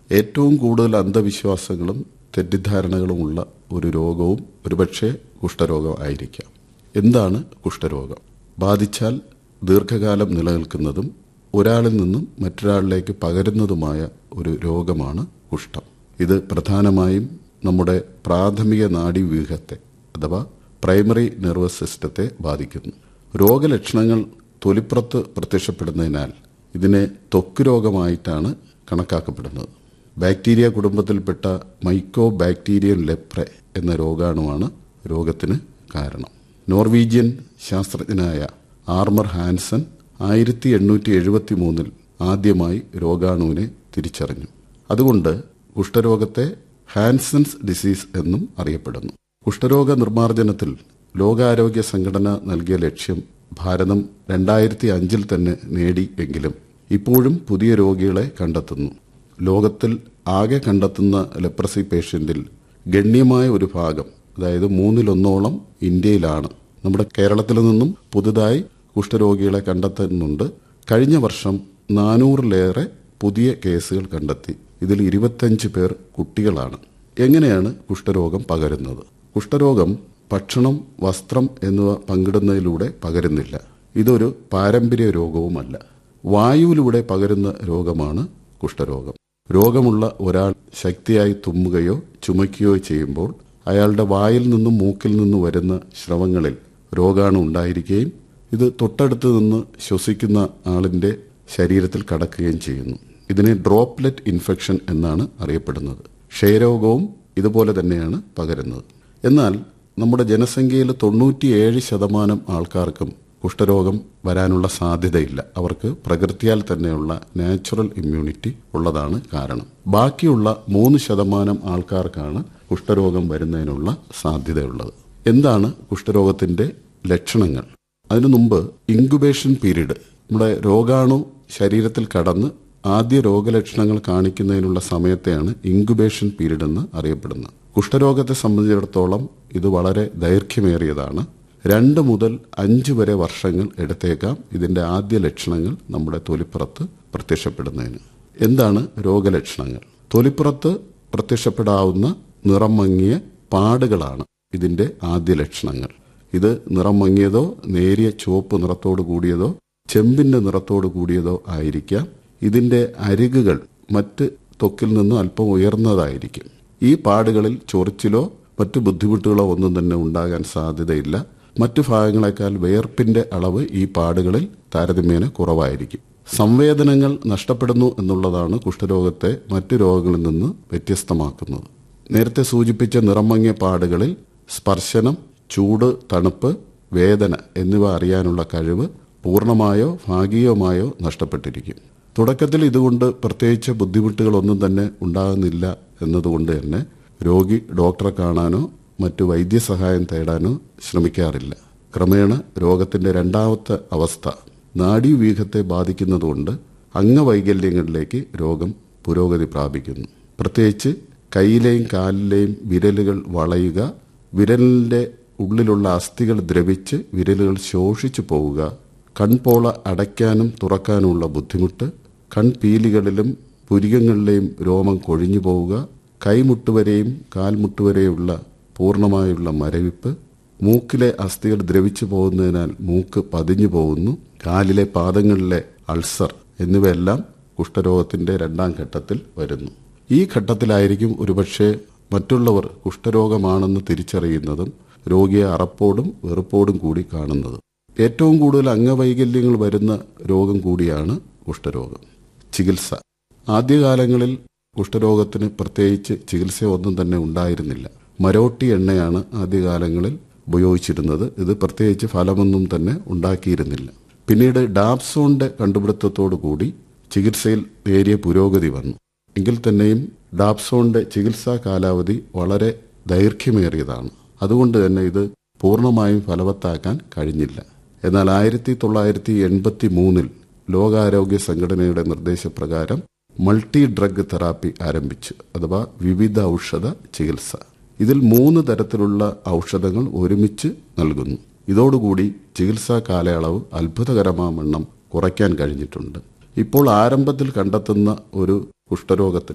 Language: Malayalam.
ഏറ്റവും കൂടുതൽ അന്ധവിശ്വാസങ്ങളും തെറ്റിദ്ധാരണകളുമുള്ള ഒരു രോഗവും ഒരുപക്ഷെ കുഷ്ഠരോഗം ആയിരിക്കാം എന്താണ് കുഷ്ഠരോഗം ബാധിച്ചാൽ ദീർഘകാലം നിലനിൽക്കുന്നതും ഒരാളിൽ നിന്നും മറ്റൊരാളിലേക്ക് പകരുന്നതുമായ ഒരു രോഗമാണ് കുഷ്ഠം ഇത് പ്രധാനമായും നമ്മുടെ പ്രാഥമിക നാഡീവ്യൂഹത്തെ അഥവാ പ്രൈമറി നെർവസ് സിസ്റ്റത്തെ ബാധിക്കുന്നു രോഗലക്ഷണങ്ങൾ തൊലിപ്പുറത്ത് പ്രത്യക്ഷപ്പെടുന്നതിനാൽ ഇതിനെ ത്വക്ക് രോഗമായിട്ടാണ് കണക്കാക്കപ്പെടുന്നത് ബാക്ടീരിയ കുടുംബത്തിൽപ്പെട്ട മൈക്കോ ബാക്ടീരിയൻ ലെപ്രെ എന്ന രോഗാണുവാണ് രോഗത്തിന് കാരണം നോർവീജിയൻ ശാസ്ത്രജ്ഞനായ ആർമർ ഹാൻസൺ ആയിരത്തി എണ്ണൂറ്റി എഴുപത്തി മൂന്നിൽ ആദ്യമായി രോഗാണുവിനെ തിരിച്ചറിഞ്ഞു അതുകൊണ്ട് കുഷ്ഠരോഗത്തെ ഹാൻസൺസ് ഡിസീസ് എന്നും അറിയപ്പെടുന്നു കുഷ്ഠരോഗ നിർമ്മാർജ്ജനത്തിൽ ലോകാരോഗ്യ സംഘടന നൽകിയ ലക്ഷ്യം ഭാരതം രണ്ടായിരത്തി അഞ്ചിൽ തന്നെ നേടി എങ്കിലും ഇപ്പോഴും പുതിയ രോഗികളെ കണ്ടെത്തുന്നു ലോകത്തിൽ ആകെ കണ്ടെത്തുന്ന ലെപ്രസി പേഷ്യന്റിൽ ഗണ്യമായ ഒരു ഭാഗം അതായത് മൂന്നിലൊന്നോളം ഇന്ത്യയിലാണ് നമ്മുടെ കേരളത്തിൽ നിന്നും പുതുതായി കുഷ്ഠരോഗികളെ കണ്ടെത്തുന്നുണ്ട് കഴിഞ്ഞ വർഷം നാനൂറിലേറെ പുതിയ കേസുകൾ കണ്ടെത്തി ഇതിൽ ഇരുപത്തഞ്ച് പേർ കുട്ടികളാണ് എങ്ങനെയാണ് കുഷ്ഠരോഗം പകരുന്നത് കുഷ്ഠരോഗം ഭക്ഷണം വസ്ത്രം എന്നിവ പങ്കിടുന്നതിലൂടെ പകരുന്നില്ല ഇതൊരു പാരമ്പര്യ രോഗവുമല്ല വായുവിലൂടെ പകരുന്ന രോഗമാണ് കുഷ്ഠരോഗം രോഗമുള്ള ഒരാൾ ശക്തിയായി തുമ്മുകയോ ചുമയ്ക്കുകയോ ചെയ്യുമ്പോൾ അയാളുടെ വായിൽ നിന്നും മൂക്കിൽ നിന്നും വരുന്ന ശ്രവങ്ങളിൽ രോഗാണു ഉണ്ടായിരിക്കുകയും ഇത് തൊട്ടടുത്ത് നിന്ന് ശ്വസിക്കുന്ന ആളിന്റെ ശരീരത്തിൽ കടക്കുകയും ചെയ്യുന്നു ഇതിനെ ഡ്രോപ്ലെറ്റ് ഇൻഫെക്ഷൻ എന്നാണ് അറിയപ്പെടുന്നത് ക്ഷയരോഗവും ഇതുപോലെ തന്നെയാണ് പകരുന്നത് എന്നാൽ നമ്മുടെ ജനസംഖ്യയിൽ തൊണ്ണൂറ്റിയേഴ് ശതമാനം ആൾക്കാർക്കും കുഷ്ഠരോഗം വരാനുള്ള സാധ്യതയില്ല അവർക്ക് പ്രകൃതിയാൽ തന്നെയുള്ള നാച്ചുറൽ ഇമ്മ്യൂണിറ്റി ഉള്ളതാണ് കാരണം ബാക്കിയുള്ള മൂന്ന് ശതമാനം ആൾക്കാർക്കാണ് കുഷ്ഠരോഗം വരുന്നതിനുള്ള സാധ്യതയുള്ളത് എന്താണ് കുഷ്ഠരോഗത്തിന്റെ ലക്ഷണങ്ങൾ അതിനു മുമ്പ് ഇൻക്യുബേഷൻ പീരീഡ് നമ്മുടെ രോഗാണു ശരീരത്തിൽ കടന്ന് ആദ്യ രോഗലക്ഷണങ്ങൾ കാണിക്കുന്നതിനുള്ള സമയത്തെയാണ് ഇൻക്യുബേഷൻ പീരീഡ് എന്ന് അറിയപ്പെടുന്നത് കുഷ്ഠരോഗത്തെ സംബന്ധിച്ചിടത്തോളം ഇത് വളരെ ദൈർഘ്യമേറിയതാണ് രണ്ട് മുതൽ അഞ്ച് വരെ വർഷങ്ങൾ എടുത്തേക്കാം ഇതിന്റെ ആദ്യ ലക്ഷണങ്ങൾ നമ്മുടെ തൊലിപ്പുറത്ത് പ്രത്യക്ഷപ്പെടുന്നതിന് എന്താണ് രോഗലക്ഷണങ്ങൾ തൊലിപ്പുറത്ത് പ്രത്യക്ഷപ്പെടാവുന്ന നിറം മങ്ങിയ പാടുകളാണ് ഇതിന്റെ ആദ്യ ലക്ഷണങ്ങൾ ഇത് നിറം മങ്ങിയതോ നേരിയ ചുവപ്പ് നിറത്തോടു കൂടിയതോ ചെമ്പിന്റെ നിറത്തോടു കൂടിയതോ ആയിരിക്കാം ഇതിന്റെ അരികുകൾ മറ്റ് ത്വക്കിൽ നിന്നും അല്പം ഉയർന്നതായിരിക്കും ഈ പാടുകളിൽ ചൊറിച്ചിലോ മറ്റു ബുദ്ധിമുട്ടുകളോ ഒന്നും തന്നെ ഉണ്ടാകാൻ സാധ്യതയില്ല മറ്റു ഭാഗങ്ങളെക്കാൾ വേർപ്പിന്റെ അളവ് ഈ പാടുകളിൽ താരതമ്യേന കുറവായിരിക്കും സംവേദനങ്ങൾ നഷ്ടപ്പെടുന്നു എന്നുള്ളതാണ് കുഷ്ഠരോഗത്തെ മറ്റു രോഗങ്ങളിൽ നിന്ന് വ്യത്യസ്തമാക്കുന്നത് നേരത്തെ സൂചിപ്പിച്ച നിറം മങ്ങിയ പാടുകളിൽ സ്പർശനം ചൂട് തണുപ്പ് വേദന എന്നിവ അറിയാനുള്ള കഴിവ് പൂർണ്ണമായോ ഭാഗികമായോ നഷ്ടപ്പെട്ടിരിക്കും തുടക്കത്തിൽ ഇതുകൊണ്ട് പ്രത്യേകിച്ച് ബുദ്ധിമുട്ടുകളൊന്നും തന്നെ ഉണ്ടാകുന്നില്ല എന്നതുകൊണ്ട് തന്നെ രോഗി ഡോക്ടറെ കാണാനോ മറ്റു വൈദ്യസഹായം തേടാനോ ശ്രമിക്കാറില്ല ക്രമേണ രോഗത്തിന്റെ രണ്ടാമത്തെ അവസ്ഥ നാഡീവ്യൂഹത്തെ ബാധിക്കുന്നതുകൊണ്ട് അംഗവൈകല്യങ്ങളിലേക്ക് രോഗം പുരോഗതി പ്രാപിക്കുന്നു പ്രത്യേകിച്ച് കൈയിലെയും കാലിലെയും വിരലുകൾ വളയുക വിരലിന്റെ ഉള്ളിലുള്ള അസ്ഥികൾ ദ്രവിച്ച് വിരലുകൾ ശോഷിച്ചു പോവുക കൺപോള അടയ്ക്കാനും തുറക്കാനുമുള്ള ബുദ്ധിമുട്ട് കൺപീലികളിലും പുരികങ്ങളിലെയും രോമം കൊഴിഞ്ഞു പോവുക കൈമുട്ടുവരെയും കാൽമുട്ടുവരെയുള്ള പൂർണ്ണമായുള്ള മരവിപ്പ് മൂക്കിലെ അസ്ഥികൾ ദ്രവിച്ചു പോകുന്നതിനാൽ മൂക്ക് പതിഞ്ഞു പോകുന്നു കാലിലെ പാദങ്ങളിലെ അൾസർ എന്നിവയെല്ലാം കുഷ്ഠരോഗത്തിന്റെ രണ്ടാം ഘട്ടത്തിൽ വരുന്നു ഈ ഘട്ടത്തിലായിരിക്കും ഒരുപക്ഷെ മറ്റുള്ളവർ കുഷ്ഠരോഗമാണെന്ന് തിരിച്ചറിയുന്നതും രോഗിയെ അറപ്പോടും വെറുപ്പോടും കൂടി കാണുന്നതും ഏറ്റവും കൂടുതൽ അംഗവൈകല്യങ്ങൾ വരുന്ന രോഗം കൂടിയാണ് കുഷ്ഠരോഗം ചികിത്സ ആദ്യകാലങ്ങളിൽ കുഷ്ഠരോഗത്തിന് പ്രത്യേകിച്ച് ചികിത്സയൊന്നും തന്നെ ഉണ്ടായിരുന്നില്ല മരോട്ടി എണ്ണയാണ് ആദ്യകാലങ്ങളിൽ ഉപയോഗിച്ചിരുന്നത് ഇത് പ്രത്യേകിച്ച് ഫലമൊന്നും തന്നെ ഉണ്ടാക്കിയിരുന്നില്ല പിന്നീട് ഡാപ്സോണിന്റെ കണ്ടുപിടുത്തത്തോടു കൂടി ചികിത്സയിൽ നേരിയ പുരോഗതി വന്നു എങ്കിൽ തന്നെയും ഡാപ്സോണിന്റെ ചികിത്സാ കാലാവധി വളരെ ദൈർഘ്യമേറിയതാണ് അതുകൊണ്ട് തന്നെ ഇത് പൂർണ്ണമായും ഫലവത്താക്കാൻ കഴിഞ്ഞില്ല എന്നാൽ ആയിരത്തി തൊള്ളായിരത്തി എൺപത്തി മൂന്നിൽ ലോകാരോഗ്യ സംഘടനയുടെ നിർദ്ദേശപ്രകാരം മൾട്ടി ഡ്രഗ് തെറാപ്പി ആരംഭിച്ചു അഥവാ വിവിധ ഔഷധ ചികിത്സ ഇതിൽ മൂന്ന് തരത്തിലുള്ള ഔഷധങ്ങൾ ഒരുമിച്ച് നൽകുന്നു ഇതോടുകൂടി ചികിത്സാ കാലയളവ് അത്ഭുതകരമാവണ്ണം കുറയ്ക്കാൻ കഴിഞ്ഞിട്ടുണ്ട് ഇപ്പോൾ ആരംഭത്തിൽ കണ്ടെത്തുന്ന ഒരു കുഷ്ഠരോഗത്തിന്